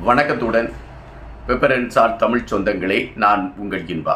வணக்கத்துடன் பெப்பரன்சார் தமிழ் சொந்தங்களே நான் உங்கள் இன்பா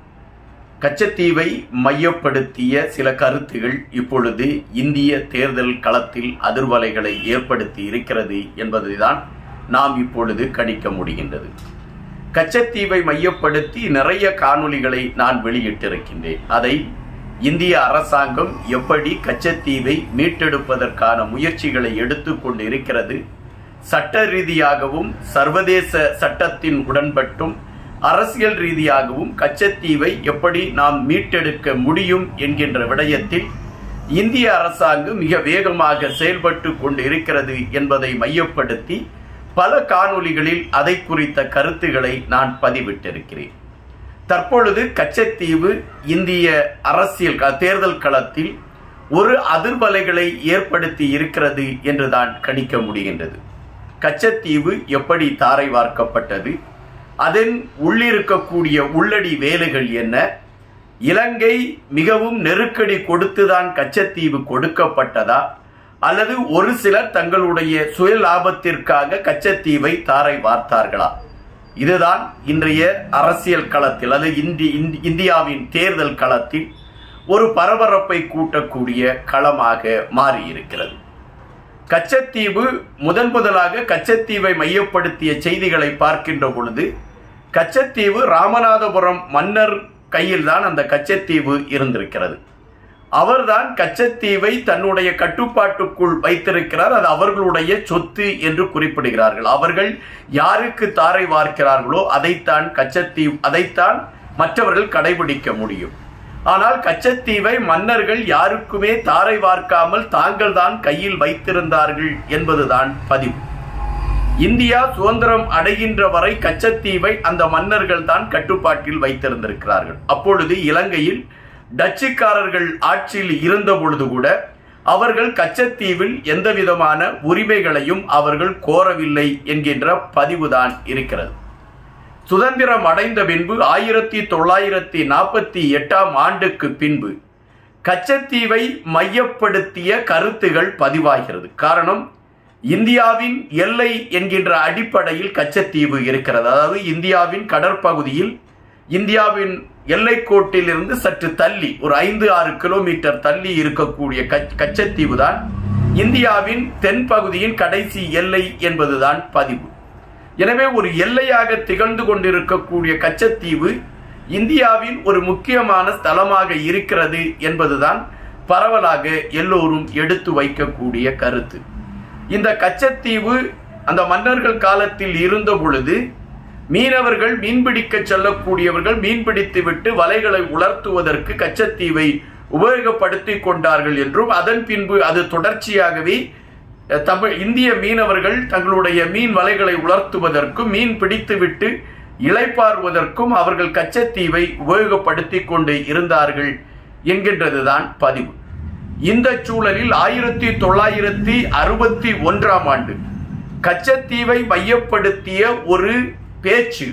கச்சத்தீவை மையப்படுத்திய சில கருத்துகள் இப்பொழுது இந்திய தேர்தல் களத்தில் அதிர்வலைகளை ஏற்படுத்தி இருக்கிறது என்பதைதான் நாம் இப்பொழுது கணிக்க முடிகின்றது கச்சத்தீவை மையப்படுத்தி நிறைய காணொளிகளை நான் வெளியிட்டிருக்கின்றேன் அதை இந்திய அரசாங்கம் எப்படி கச்சத்தீவை மீட்டெடுப்பதற்கான முயற்சிகளை எடுத்துக்கொண்டு இருக்கிறது சட்ட ரீதியாகவும் சர்வதேச சட்டத்தின் உடன்பட்டும் அரசியல் ரீதியாகவும் கச்சத்தீவை எப்படி நாம் மீட்டெடுக்க முடியும் என்கின்ற விடயத்தில் இந்திய அரசாங்கம் மிக வேகமாக செயல்பட்டு கொண்டு இருக்கிறது என்பதை மையப்படுத்தி பல காணொளிகளில் அதை குறித்த கருத்துக்களை நான் பதிவிட்டிருக்கிறேன் தற்பொழுது கச்சத்தீவு இந்திய அரசியல் க- தேர்தல் களத்தில் ஒரு அதிர்வலைகளை ஏற்படுத்தி இருக்கிறது என்றுதான் கணிக்க முடிகின்றது கச்சத்தீவு எப்படி தாரை வார்க்கப்பட்டது அதன் உள்ளிருக்கக்கூடிய உள்ளடி வேலைகள் என்ன இலங்கை மிகவும் நெருக்கடி கொடுத்துதான் கச்சத்தீவு கொடுக்கப்பட்டதா அல்லது ஒரு சிலர் தங்களுடைய சுய லாபத்திற்காக கச்சத்தீவை தாரை வார்த்தார்களா இதுதான் இன்றைய அரசியல் களத்தில் அல்லது இந்தி இந்தி- இந்தியாவின் தேர்தல் களத்தில் ஒரு பரபரப்பை கூட்டக்கூடிய களமாக மாறியிருக்கிறது கச்சத்தீவு முதன் முதலாக கச்சத்தீவை மையப்படுத்திய செய்திகளை பார்க்கின்ற பொழுது கச்சத்தீவு ராமநாதபுரம் மன்னர் கையில்தான் அந்த கச்சத்தீவு இருந்திருக்கிறது அவர்தான் கச்சத்தீவை தன்னுடைய கட்டுப்பாட்டுக்குள் வைத்திருக்கிறார் அது அவர்களுடைய சொத்து என்று குறிப்பிடுகிறார்கள் அவர்கள் யாருக்கு தாரை வார்க்கிறார்களோ அதைத்தான் கச்சத்தீவு அதைத்தான் மற்றவர்கள் கடைபிடிக்க முடியும் ஆனால் கச்சத்தீவை மன்னர்கள் யாருக்குமே தாரை வார்க்காமல் தாங்கள் தான் கையில் வைத்திருந்தார்கள் என்பதுதான் பதிவு இந்தியா சுதந்திரம் அடைகின்ற வரை கச்சத்தீவை அந்த மன்னர்கள் தான் கட்டுப்பாட்டில் வைத்திருந்திருக்கிறார்கள் அப்பொழுது இலங்கையில் டச்சுக்காரர்கள் ஆட்சியில் இருந்த பொழுது கூட அவர்கள் கச்சத்தீவில் எந்த விதமான உரிமைகளையும் அவர்கள் கோரவில்லை என்கின்ற பதிவுதான் இருக்கிறது சுதந்திரம் அடைந்த பின்பு ஆயிரத்தி தொள்ளாயிரத்தி நாற்பத்தி எட்டாம் ஆண்டுக்கு பின்பு கச்சத்தீவை மையப்படுத்திய கருத்துகள் பதிவாகிறது காரணம் இந்தியாவின் எல்லை என்கின்ற அடிப்படையில் கச்சத்தீவு இருக்கிறது அதாவது இந்தியாவின் கடற்பகுதியில் இந்தியாவின் எல்லைக்கோட்டில் இருந்து சற்று தள்ளி ஒரு ஐந்து ஆறு கிலோமீட்டர் தள்ளி இருக்கக்கூடிய கச்- கச்சத்தீவு தான் இந்தியாவின் தென்பகுதியின் கடைசி எல்லை என்பதுதான் பதிவு எனவே ஒரு எல்லையாக திகழ்ந்து கொண்டிருக்கக்கூடிய கச்சத்தீவு இந்தியாவின் ஒரு முக்கியமான ஸ்தலமாக இருக்கிறது என்பதுதான் பரவலாக எல்லோரும் எடுத்து வைக்கக்கூடிய கருத்து இந்த கச்சத்தீவு அந்த மன்னர்கள் காலத்தில் இருந்த பொழுது மீனவர்கள் மீன்பிடிக்க செல்லக்கூடியவர்கள் மீன்பிடித்து விட்டு வலைகளை உலர்த்துவதற்கு கச்சத்தீவை உபயோகப்படுத்திக் கொண்டார்கள் என்றும் அதன் பின்பு அது தொடர்ச்சியாகவே அஹ், தமிழ் இந்திய மீனவர்கள் தங்களுடைய மீன் வலைகளை உலர்த்துவதற்கும் மீன் பிடித்துவிட்டு இளைப்பாறுவதற்கும் அவர்கள் கச்சத்தீவை உபயோகப்படுத்திக் கொண்டு இருந்தார்கள் என்கின்றதுதான் பதிவு இந்த சூழலில் ஆயிரத்தி தொள்ளாயிரத்தி அறுபத்தி ஒன்றாம் ஆண்டு கச்சத்தீவை மையப்படுத்திய ஒரு பேச்சு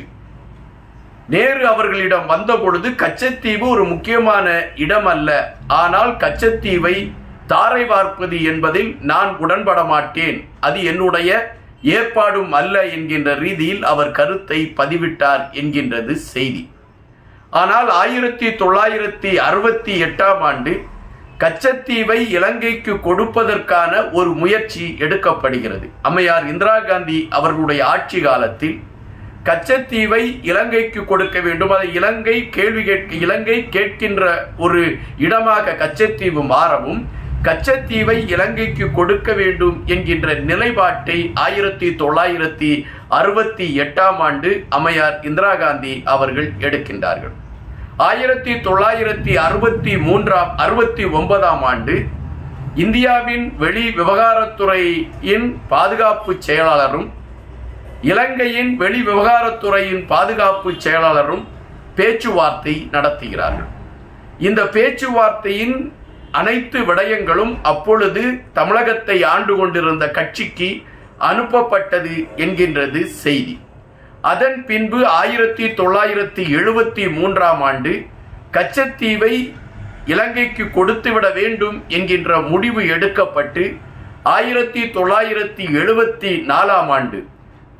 நேரு அவர்களிடம் வந்த பொழுது கச்சத்தீவு ஒரு முக்கியமான இடம் அல்ல ஆனால் கச்சத்தீவை தாரை வார்ப்பது என்பதில் நான் உடன்பட மாட்டேன் அது என்னுடைய ஏற்பாடும் அல்ல என்கின்ற ரீதியில் அவர் கருத்தை பதிவிட்டார் என்கின்றது செய்தி ஆனால் ஆயிரத்தி தொள்ளாயிரத்தி அறுபத்தி எட்டாம் ஆண்டு கச்சத்தீவை இலங்கைக்கு கொடுப்பதற்கான ஒரு முயற்சி எடுக்கப்படுகிறது அம்மையார் இந்திரா காந்தி அவர்களுடைய ஆட்சி காலத்தில் கச்சத்தீவை இலங்கைக்கு கொடுக்க வேண்டும் அதை இலங்கை கேள்வி கேட்க இலங்கை கேட்கின்ற ஒரு இடமாக கச்சத்தீவு மாறவும் கச்சத்தீவை இலங்கைக்கு கொடுக்க வேண்டும் என்கின்ற நிலைப்பாட்டை ஆயிரத்தி தொள்ளாயிரத்தி அறுபத்தி எட்டாம் ஆண்டு அம்மையார் இந்திரா காந்தி அவர்கள் எடுக்கின்றார்கள் ஆயிரத்தி தொள்ளாயிரத்தி அறுபத்தி மூன்றாம் அறுபத்தி ஒன்பதாம் ஆண்டு இந்தியாவின் வெளி விவகாரத்துறையின் பாதுகாப்பு செயலாளரும் இலங்கையின் வெளி விவகாரத்துறையின் பாதுகாப்பு செயலாளரும் பேச்சுவார்த்தை நடத்துகிறார்கள் இந்த பேச்சுவார்த்தையின் அனைத்து விடயங்களும் அப்பொழுது தமிழகத்தை ஆண்டு கொண்டிருந்த கட்சிக்கு அனுப்பப்பட்டது என்கின்றது செய்தி அதன் பின்பு ஆயிரத்தி தொள்ளாயிரத்தி எழுபத்தி மூன்றாம் ஆண்டு கச்சத்தீவை இலங்கைக்கு கொடுத்துவிட வேண்டும் என்கின்ற முடிவு எடுக்கப்பட்டு ஆயிரத்தி தொள்ளாயிரத்தி எழுபத்தி நாலாம் ஆண்டு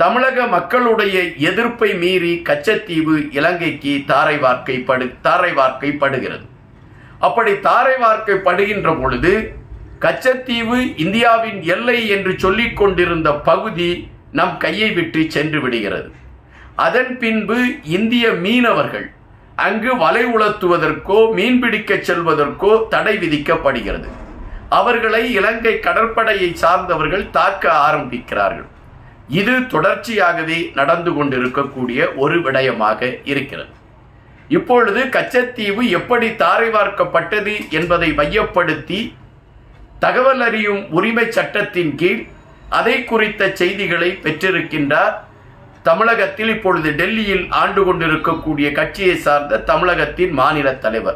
தமிழக மக்களுடைய எதிர்ப்பை மீறி கச்சத்தீவு இலங்கைக்கு தாரை வார்க்கைப்படு தாரை வார்க்கைப்படுகிறது அப்படி தாரை வார்க்கைப்படுகின்ற பொழுது கச்சத்தீவு இந்தியாவின் எல்லை என்று சொல்லிக் கொண்டிருந்த பகுதி நம் கையை விட்டு சென்று விடுகிறது அதன் பின்பு இந்திய மீனவர்கள் அங்கு வலை உலர்த்துவதற்கோ மீன்பிடிக்க செல்வதற்கோ தடை விதிக்கப்படுகிறது அவர்களை இலங்கை கடற்படையை சார்ந்தவர்கள் தாக்க ஆரம்பிக்கிறார்கள் இது தொடர்ச்சியாகவே நடந்து கொண்டிருக்கக்கூடிய ஒரு விடயமாக இருக்கிறது இப்பொழுது கச்சத்தீவு எப்படி தாரை வார்க்கப்பட்டது என்பதை மையப்படுத்தி தகவல் அறியும் உரிமை சட்டத்தின் கீழ் அதை குறித்த செய்திகளை பெற்றிருக்கின்றார் தமிழகத்தில் இப்பொழுது டெல்லியில் ஆண்டு கொண்டிருக்கக்கூடிய கட்சியை சார்ந்த தமிழகத்தின் மாநில தலைவர்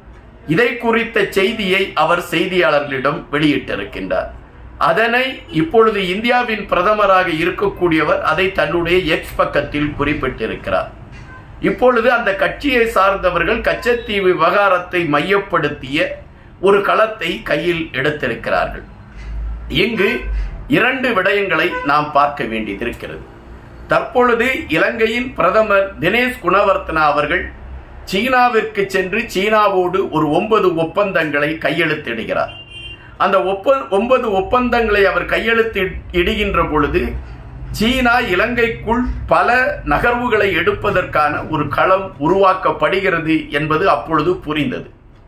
இதை குறித்த செய்தியை அவர் செய்தியாளர்களிடம் வெளியிட்டிருக்கின்றார் அதனை இப்பொழுது இந்தியாவின் பிரதமராக இருக்கக்கூடியவர் அதை தன்னுடைய எக்ஸ் பக்கத்தில் குறிப்பிட்டிருக்கிறார் இப்பொழுது அந்த கட்சியை சார்ந்தவர்கள் கச்சத்தீவு விவகாரத்தை மையப்படுத்திய ஒரு களத்தை கையில் எடுத்திருக்கிறார்கள் இங்கு இரண்டு விடயங்களை நாம் பார்க்க வேண்டியதிருக்கிறது தற்பொழுது இலங்கையின் பிரதமர் தினேஷ் குணவர்த்தனா அவர்கள் சீனாவிற்கு சென்று சீனாவோடு ஒரு ஒன்பது ஒப்பந்தங்களை கையெழுத்திடுகிறார் அந்த ஒப்ப ஒன்பது ஒப்பந்தங்களை அவர் கையெழுத்து இடுகின்ற பொழுது சீனா இலங்கைக்குள் பல நகர்வுகளை எடுப்பதற்கான ஒரு களம் உருவாக்கப்படுகிறது என்பது அப்பொழுது புரிந்தது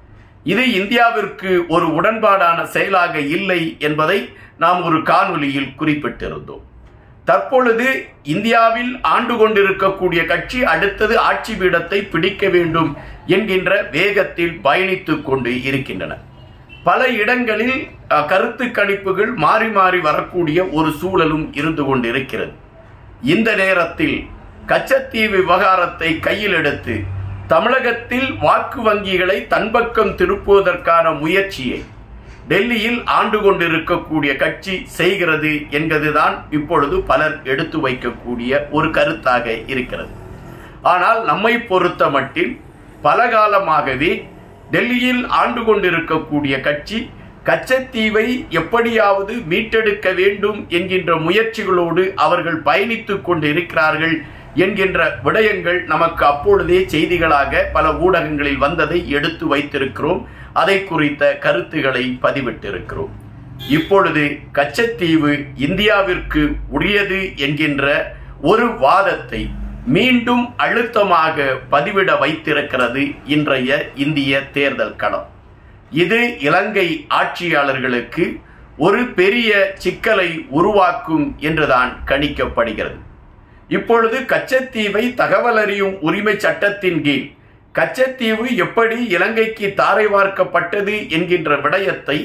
இது இந்தியாவிற்கு ஒரு உடன்பாடான செயலாக இல்லை என்பதை நாம் ஒரு காணொலியில் குறிப்பிட்டிருந்தோம் தற்பொழுது இந்தியாவில் ஆண்டு கொண்டிருக்கக்கூடிய கட்சி அடுத்தது ஆட்சி பீடத்தை பிடிக்க வேண்டும் என்கின்ற வேகத்தில் பயணித்துக் கொண்டு இருக்கின்றன பல இடங்களில் அஹ், கருத்து கணிப்புகள் மாறி மாறி வரக்கூடிய ஒரு சூழலும் இருந்து கொண்டிருக்கிறது இந்த நேரத்தில் கச்சத்தீவு விவகாரத்தை கையில் எடுத்து தமிழகத்தில் வாக்கு வங்கிகளை தன்பக்கம் திருப்புவதற்கான முயற்சியை டெல்லியில் ஆண்டு கொண்டிருக்கக்கூடிய கட்சி செய்கிறது என்பதுதான் இப்பொழுது பலர் எடுத்து வைக்கக்கூடிய ஒரு கருத்தாக இருக்கிறது ஆனால் நம்மை பொறுத்த மட்டில் பல காலமாகவே டெல்லியில் ஆண்டு கொண்டிருக்கக்கூடிய கட்சி கச்சத்தீவை எப்படியாவது மீட்டெடுக்க வேண்டும் என்கின்ற முயற்சிகளோடு அவர்கள் பயணித்துக் கொண்டு இருக்கிறார்கள் என்கின்ற விடயங்கள் நமக்கு அப்பொழுதே செய்திகளாக பல ஊடகங்களில் வந்ததை எடுத்து வைத்திருக்கிறோம் அதை குறித்த கருத்துக்களை பதிவிட்டிருக்கிறோம் இப்பொழுது கச்சத்தீவு இந்தியாவிற்கு உரியது என்கின்ற ஒரு வாதத்தை மீண்டும் அழுத்தமாக பதிவிட வைத்திருக்கிறது இன்றைய இந்திய தேர்தல் களம் இது இலங்கை ஆட்சியாளர்களுக்கு ஒரு பெரிய சிக்கலை உருவாக்கும் என்றுதான் கணிக்கப்படுகிறது இப்பொழுது கச்சத்தீவை தகவல் அறியும் உரிமை சட்டத்தின் கீழ் கச்சத்தீவு எப்படி இலங்கைக்கு தாரை வார்க்கப்பட்டது என்கின்ற விடயத்தை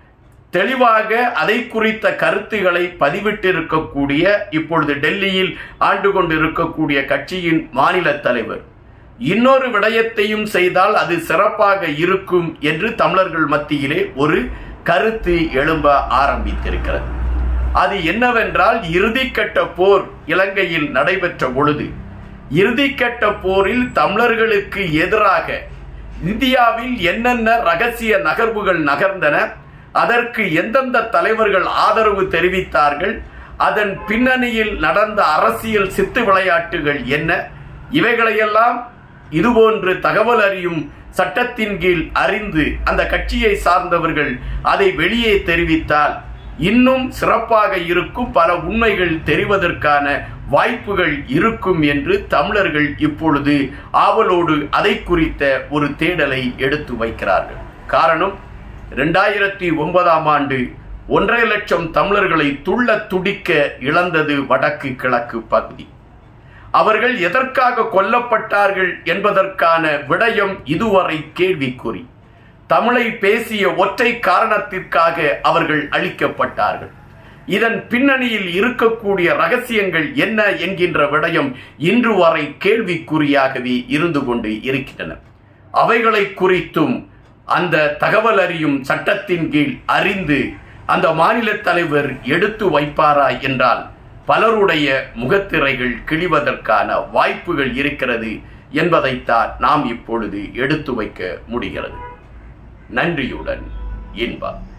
தெளிவாக அதை குறித்த கருத்துக்களை பதிவிட்டிருக்கக்கூடிய இப்பொழுது டெல்லியில் ஆண்டு கொண்டிருக்கக்கூடிய கட்சியின் மாநில தலைவர் இன்னொரு விடயத்தையும் செய்தால் அது சிறப்பாக இருக்கும் என்று தமிழர்கள் மத்தியிலே ஒரு கருத்து எழும்ப ஆரம்பித்திருக்கிறது அது என்னவென்றால் இறுதிக்கட்ட போர் இலங்கையில் நடைபெற்ற பொழுது இறுதிக்கட்ட போரில் தமிழர்களுக்கு எதிராக இந்தியாவில் என்னென்ன ரகசிய நகர்வுகள் நகர்ந்தன அதற்கு எந்தெந்த தலைவர்கள் ஆதரவு தெரிவித்தார்கள் அதன் பின்னணியில் நடந்த அரசியல் சித்து விளையாட்டுகள் என்ன இவைகளையெல்லாம் இதுபோன்று தகவல் அறியும் சட்டத்தின் கீழ் அறிந்து அந்த கட்சியை சார்ந்தவர்கள் அதை வெளியே தெரிவித்தால் இன்னும் சிறப்பாக இருக்கும் பல உண்மைகள் தெரிவதற்கான வாய்ப்புகள் இருக்கும் என்று தமிழர்கள் இப்பொழுது ஆவலோடு அதை குறித்த ஒரு தேடலை எடுத்து வைக்கிறார்கள் காரணம் இரண்டாயிரத்தி ஒன்பதாம் ஆண்டு ஒன்றரை லட்சம் தமிழர்களை துள்ள துடிக்க இழந்தது வடக்கு கிழக்கு பகுதி அவர்கள் எதற்காக கொல்லப்பட்டார்கள் என்பதற்கான விடயம் இதுவரை கேள்விக்குறி தமிழை பேசிய ஒற்றை காரணத்திற்காக அவர்கள் அழிக்கப்பட்டார்கள் இதன் பின்னணியில் இருக்கக்கூடிய ரகசியங்கள் என்ன என்கின்ற விடயம் இன்று வரை கேள்விக்குறியாகவே இருந்து கொண்டு இருக்கின்றன அவைகளை குறித்தும் அந்த தகவல் அறியும் சட்டத்தின் கீழ் அறிந்து அந்த மாநில தலைவர் எடுத்து வைப்பாரா என்றால் பலருடைய முகத்திரைகள் கிழிவதற்கான வாய்ப்புகள் இருக்கிறது என்பதைத்தான் நாம் இப்பொழுது எடுத்து வைக்க முடிகிறது நன்றியுடன் இன்பா